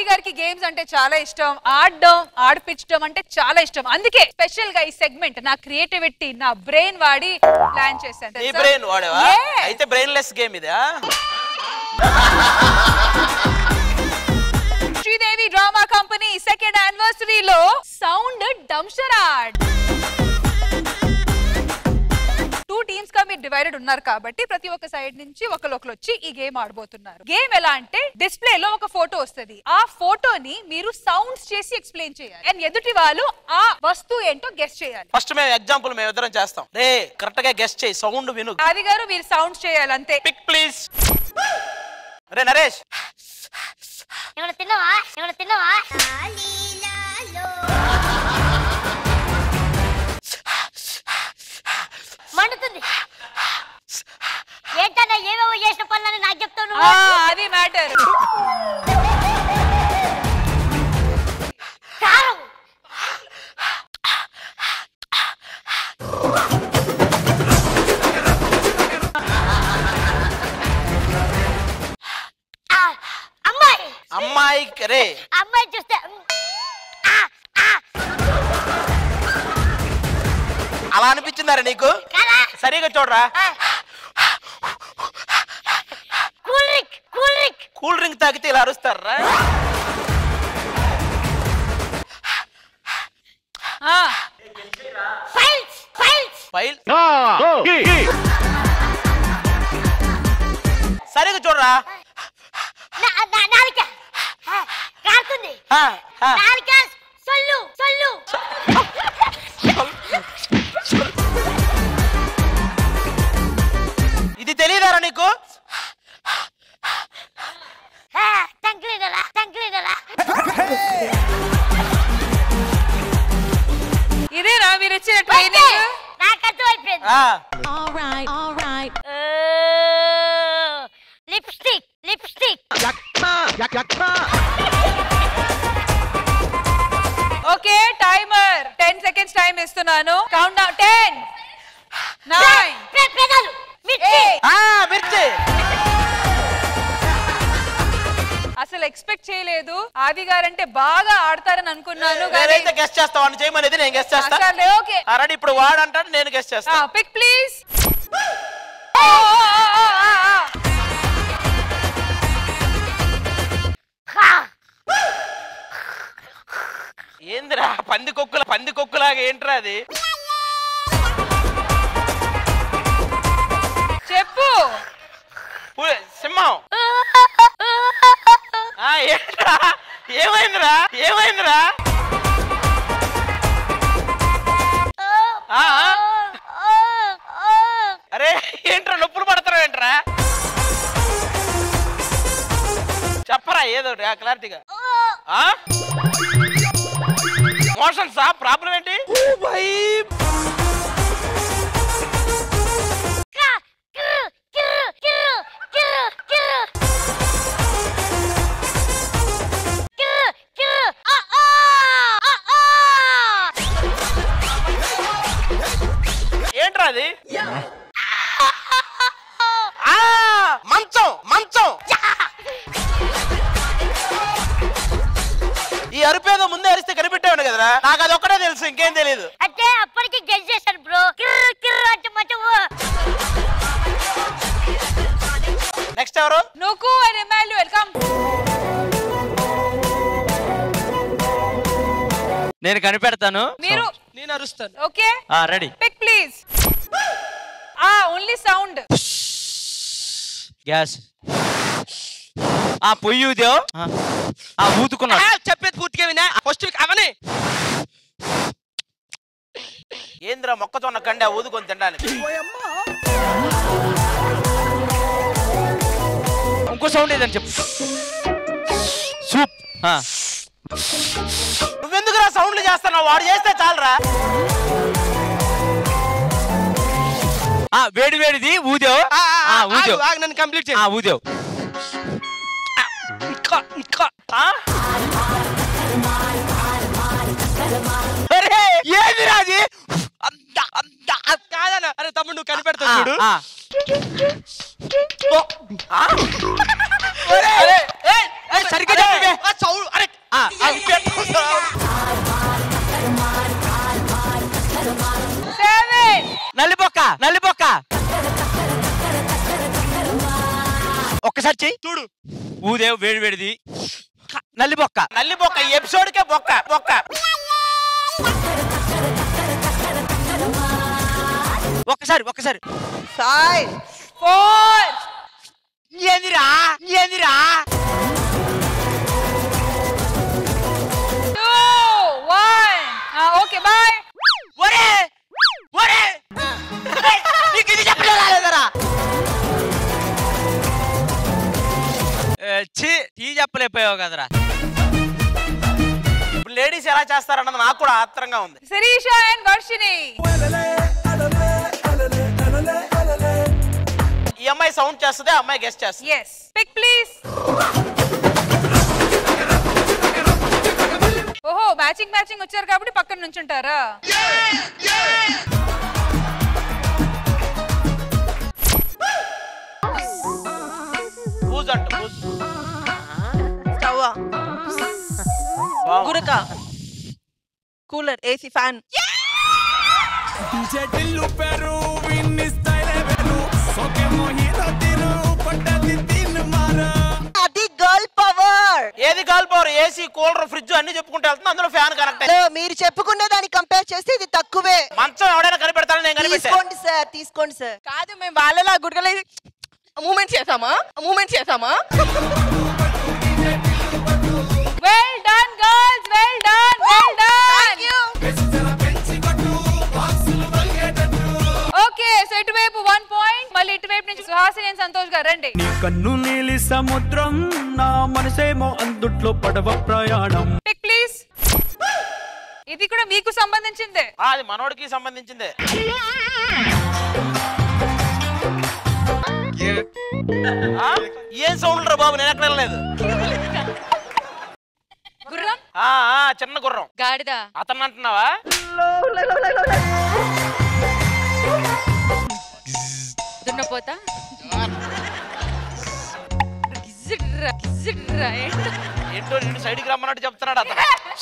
గారికి గేమ్స్ అంటే చాలా ఇష్టం ఆడడం ఆడిపించడం అంటే చాలా ఇష్టం అందుకే స్పెషల్ గా ఈ సెగ్మెంట్ నా క్రియేటివిటీ నా బ్రెయిన్ వాడి ప్లాన్ చేశాను నీ తెలుసా? బ్రెయిన్ వాడేవా Yeah. అయితే బ్రెయిన్ లెస్ గేమ్ ఇదా శ్రీదేవి డ్రామా కంపెనీ సెకండ్ యానివర్సరీలో సౌండ్ డంషరాడ్ టూ టీమ్స్ గా మీరు డివైడెడ్ ఉన్నారు కాబట్టి ప్రతి ఒక్క సైడ్ నుంచి ఒకరు ఒకరు వచ్చి ఈ గేమ్ ఆడబోతున్నారు గేమ్ ఎలా అంటే డిస్ప్లే లో ఒక ఫోటో వస్తది ఆ ఫోటోని మీరు సౌండ్స్ చేసి ఎక్స్ప్లెయిన్ చేయాలి అండ్ ఎదుటి వాళ్ళు ఆ వస్తువు ఏంటో గెస్ట్ చేయాలి ఫస్ట్ మేము ఎగ్జాంపుల్ మేము ఇద్దరం చేస్తాం రే కరెక్ట్ గా గెస్ట్ చేయి సౌండ్ విను ఆది గారు మీరు సౌండ్స్ చేయాలి అంతే పిక్ ప్లీజ్ రే నరేష్ ఏమైనా తిన్నావా ఏమైనా తిన్నావా మండుతుంది ఏంటన్నా ఏమేమో చేసిన పనులని నాకు చెప్తావు ఆ, నువ్వు అది మ్యాటర్ కారం ఆ, అమ్మాయి అమ్మాయి రే అమ్మాయి చూస్తే ఉమ్, ఆ, ఆ, అలా అనిపించిందారా నీకు కదా సరిగా చూడరా cool drink cool drink cool drink తాగితే ఇలా అరుస్తారా ఆ, ఫైల్స్ ఫైల్స్ ఫైల్ సరిగా చూడరా నా- నా- నాలిక ఆ, కారుతుంది ఆ, ఆ. నాలిక సొల్లు సొల్లు ఇది తెలియదారా నీకు టంక్లీనరా టంక్లీనరా ఇదేనా మీరు ఇచ్చిన ట్రైనింగ్ నాకు అర్థమైపోయింది ఆ, All right, all right. Lipstick lipstick okay timer ten seconds time ఇస్తున్నాను కౌంట్ డౌన్ టెన్ నైన్ పెదాలు మిర్చి ఆ, మిర్చి అసలు ఎక్స్పెక్ట్ చేయలేదు ఆది గారంటే బాగా ఆడతారని అనుకున్నాను కానీ నేనైతే గెస్ట్ చేస్తా వాడిని చేయమనేది నేను గెస్ట్ చేస్తా అసలు ఓకే అరడి ఇప్పుడు వాడు అంటాడు నేను గెస్ట్ చేస్తా పిక్ ప్లీజ్ హా. ఏందిరా పంది కొక్కుల పంది కొక్కులాగా ఏంట్రా అది చెప్పు పు- సింహం ఆ, ఏంట్రా ఏమైందిరా ఏమైందిరా ఆ, ఆ. అరే ఏంట్రా నొప్పులు పడతారా ఏంట్రా చెప్పరా ఏదో ఒకటి, ఆ క్లారిటీగా ఆ మోషన్సా ప్రాబ్లం ఏంటి కా. కిర్రు, కిర్రు, కిర్రు, కిర్రు, కిర్రు. కిర్రు, కిర్రు. ఆ, ఆ, ఆ, ఆ. ఏంట్రా అది ఆ, మంచం మంచం ఈ అరుపేదో ముందే అరిస్తే కనిపెట్టాను కదరా నాకు అది ఒక్కటే తెలుసు ఇంకేం తెలియదు అంటే అప్పటికి గెస్ చేశాను బ్రో కిర్రు కిర్రు అంటే మంచిగా నెక్స్ట్ ఎవరు నువ్వు అండ్ ఎమాన్యుయల్ కమ్ నేను కనిపెడతాను మీరు నేను అరుస్తాను ఓకే రెడీ పిక్ ప్లీజ్ ఆ ఓన్లీ సౌండ్ గ్యాస్ ఆ పొయ్యి ఊదో ఆ ఊదుకున్నా చెప్పేది పూర్తిగా వినా ఫస్ట్ అవని ఏంద్రా మొక్కజొన్న కండి ఆ ఊదుకొని తినడానికి ఇంకో సౌండ్ ఏదని చెప్పు సూప్ ఆ. నువ్వెందుకురా సౌండ్లు చేస్తున్నావు వాడు చేస్తే చాలరా ఆ వేడి వేడిది ఊదేవ్ ఆ ఊదేవ్ నన్ను కంప్లీట్ ఆ ఊదేవ్ ఇంకా ఇంకా ఆ? అరే ఏందిరా అది అంత అంత కాదన్న అరే తమ్ముడు నువ్వు కనిపెడతావు చూడు ఆ, ఆ? అరే, అరే, ఏయ్, అరే, సరిగ్గా చెప్పవే. ఆ సౌండ్ అరే ఊదే వేడి వేడిది నల్లి బొక్క నల్లి బొక్క ఈ ఎపిసోడ్ కే బొక్క బొక్క ఒక్కసారి ఒక్కసారి ఫైవ్ ఫోర్ ఏందిరా ఏందిరా టూ వన్ ఓకే బాయ్ ఒరే ఒరే ఏయ్, నీకు ఇది చెప్పలేదా లేదరా ఛీ టీ చెప్పలేకపోయావు కదరా ఇప్పుడు లేడీస్ ఎలా చేస్తారన్నది నాకు కూడా ఆత్రంగా ఉంది శిరీష అండ్ వర్షిని ఈ అమ్మాయి సౌండ్ చేస్తుంది ఆ అమ్మాయి గెస్ట్ చేస్తుంది ఎస్ పిక్ ప్లీజ్ ఓహో మ్యాచింగ్ మ్యాచింగ్ వచ్చారు కాబట్టి పక్కన నుంచుంటారా బూజ్ అంట బూజ్ స్టవ్ బాగుంది. గురక కూలర్ ఏసీ ఫ్యాన్ అది గర్ల్ పవర్ ఏది gal power AC cooler fridge అన్ని చెప్పుకుంటూ వెళ్తుంది అందులో ఫ్యాన్ కనెక్ట్ అయ్యి మీరు చెప్పుకునే దాన్ని కంపేర్ చేస్తే ఇది తక్కువే మంచం ఎవడైనా కనిపెడతానని నేను కనిపెట్టా తీసుకోండి సార్ తీసుకోండి సార్ కాదు మేము వాళ్ళలా గుడ్గలే మూమెంట్ చేసామా మూమెంట్ చేసామా well done girls well done well done okay so ఇటువైపు వన్ పాయింట్ మళ్ళీ ఇటువైపు నుంచి సుహాసిని and సంతోష్ గారు రండి నీ కన్ను నీలి సముద్రం నా మనసేమో అందుట్లో పడవ ప్రయాణం పిక్ ప్లీజ్ ఇది కూడా మీకు సంబంధించిందే ఆ, అది మనోడికి సంబంధించిందే ఆ? ఏం సౌండ్ రా బాబు నేను ఎక్కడ వెళ్ళలేదు గుర్రం ఆ, ఆ, చిన్న గుర్రం గాడిద అతను అంటున్నావా దున్నపోత గిజ్జిడ్రా, గిజ్జిడ్రా, ఏంటో. ఏంటో నిన్ను సైడ్కి రమ్మన్నట్టు చెప్తున్నాడు అతను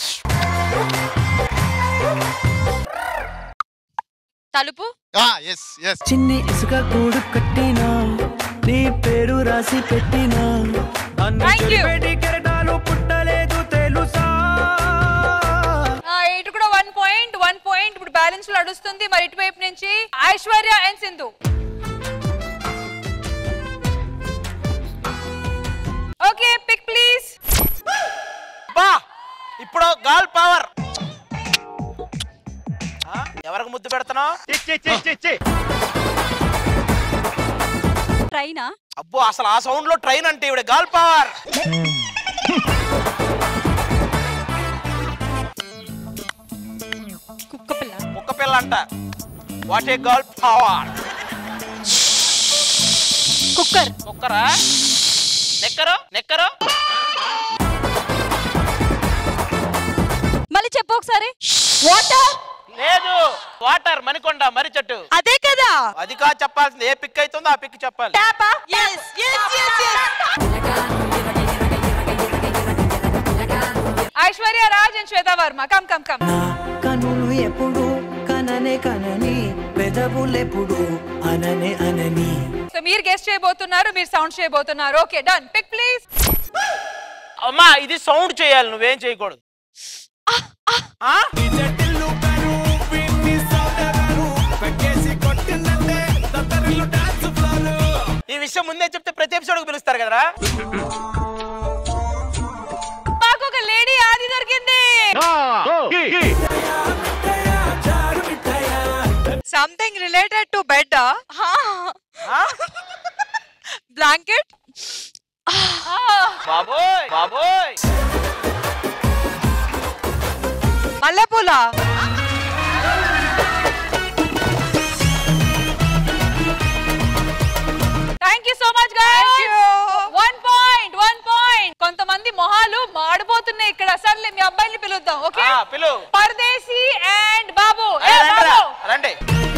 తలుపు ఎస్ ఎస్ చిన్ని ఇసుక కూడు కట్టినా నీ పేరు రాసి పెట్టినా అన్న Thank you. చెరిపేటి కెరటాలు పుట్టలేదు తెలుసా ఆ, ఇటు కూడా వన్ పాయింట్ వన్ పాయింట్ ఇప్పుడు బ్యాలెన్స్ లో నడుస్తుంది మరి ఇటువైపు నుంచి Aishwarya and Sindhu okay pick please బా ఇప్పుడు గాల్ పవర్ ఆ, ఎవరికి ముద్దు పెడుతున్నావు ట్రైనా అబ్బో అసలు ఆ సౌండ్ లో ట్రైన్ అంటే ఇవిడ గాల్ పవర్ కుక్క పిల్ల కుక్క పిల్ల అంట what a gal power cooker కుక్కరా నెక్కరు నెక్కరు మళ్ళీ చెప్పు ఒకసారి వాటర్ లేదు వాటర్ మణికొండ మరి చెట్టు అదే కదా అది కాదు చెప్పాల్సింది ఏ పిక్ అవుతుందో ఆ పిక్ చెప్పాలి ట్యాపా yes yes yes yes Aishwarya Raj and Shweta Varma come come come నా కనులు ఎప్పుడు కననే కనని పెదవులెప్పుడు అననే అనని సో మీరు గెస్ట్ చేయబోతున్నారు మీరు సౌండ్ చేయబోతున్నారు ఓకే డన్ పిక్ ప్లీజ్ అమ్మా ఇది సౌండ్ చేయాలి నువ్వేం చేయకూడదు ఆ? ఈ విషయం ముందే చెప్తే ప్రతి ఎపిసోడ్ పిలుస్తారు కదరా మాకు ఒక లేడీ ఆది దొరికింది సంథింగ్ రిలేటెడ్ టు బెడ్ ఆ? బ్లాంకెట్ బాబోయ్ బాబోయ్ మల్లెపూల thank you so much one point one point కొంతమంది మొహాలు మాడిపోతున్నాయి ఇక్కడ సర్లే మీ అబ్బాయిని పిలుద్దాం ఓకే ఆ, పిలు పరదేశీ అండ్ బాబు ఏ, ఏ రండిరా, బాబు రండి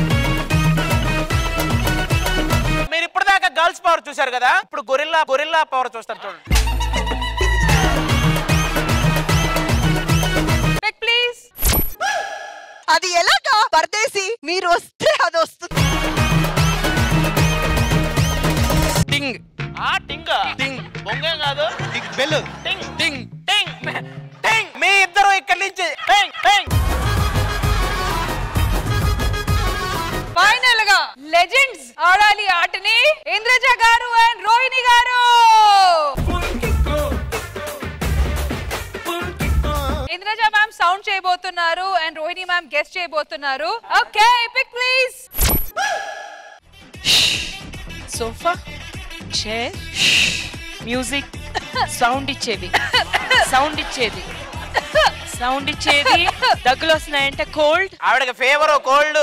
మీరు ఇప్పటిదాకా గర్ల్స్ పవర్ చూశారు కదా ఇప్పుడు గొరిల్లా గొరిల్లా పవర్ చూస్తారు చూడండి పిక్ ప్లీజ్ అది ఎలాగా పరదేశి మీరు వస్తే అది వస్తుంది టింగ్ ఆ టింగ్ టింగ్ బొంగేం కాదు టింగ్ బెల్ టింగ్ టింగ్ టింగ్ టింగ్ మీ ఇద్దరు ఇక్కడి నుంచి టింగ్ టింగ్ ఫైనల్ గా లెజెండ్స్ ఆడాలి ఆటని ఇంద్రజ గారు and Rohini garu Indraja ma'am sound చేయబోతున్నారు అండ్ రోహిణి మ్యామ్ గెస్ట్ చేయబోతున్నారు okay pick please sofa chair music sound ఇచ్చేది సౌండ్ ఇచ్చేది సౌండ్ ఇచ్చేది దగ్గులు వస్తున్నాయంటే కోల్డ్ ఆవిడకి ఫీవర్ కోల్డ్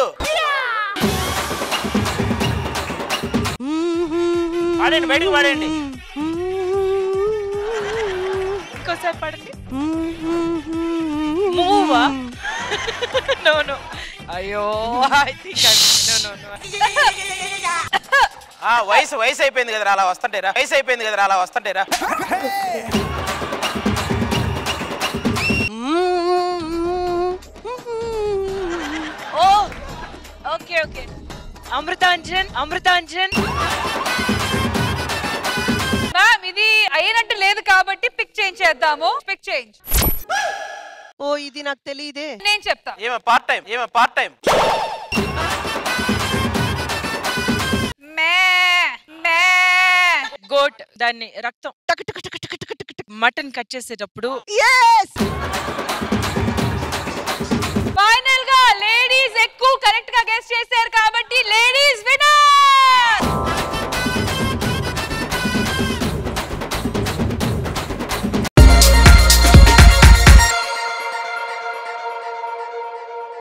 పాడండి బయటకు పాడండి ఇంకోసారి పడండి మూవా నో నో అయ్యో I think no no no ఆ వయసు వయసు అయిపోయింది కదరా అలా వస్తుంటేరా వయసు అయిపోయింది కదరా అలా వస్తుంటేరా ఓ okay okay Amrutanjan Amrutanjan ma'am ఇది అయినట్టు లేదు కాబట్టి పిక్ చేంజ్ చేద్దాము పిక్ చేంజ్ ఓ ఇది నాకు తెలియదే నేను చెప్తా ఏమే పార్ట్ టైం ఏమే పార్ట్ టైం మే మే గోట్ దాన్ని రక్తం మటన్ కట్ చేసేటప్పుడు ఎస్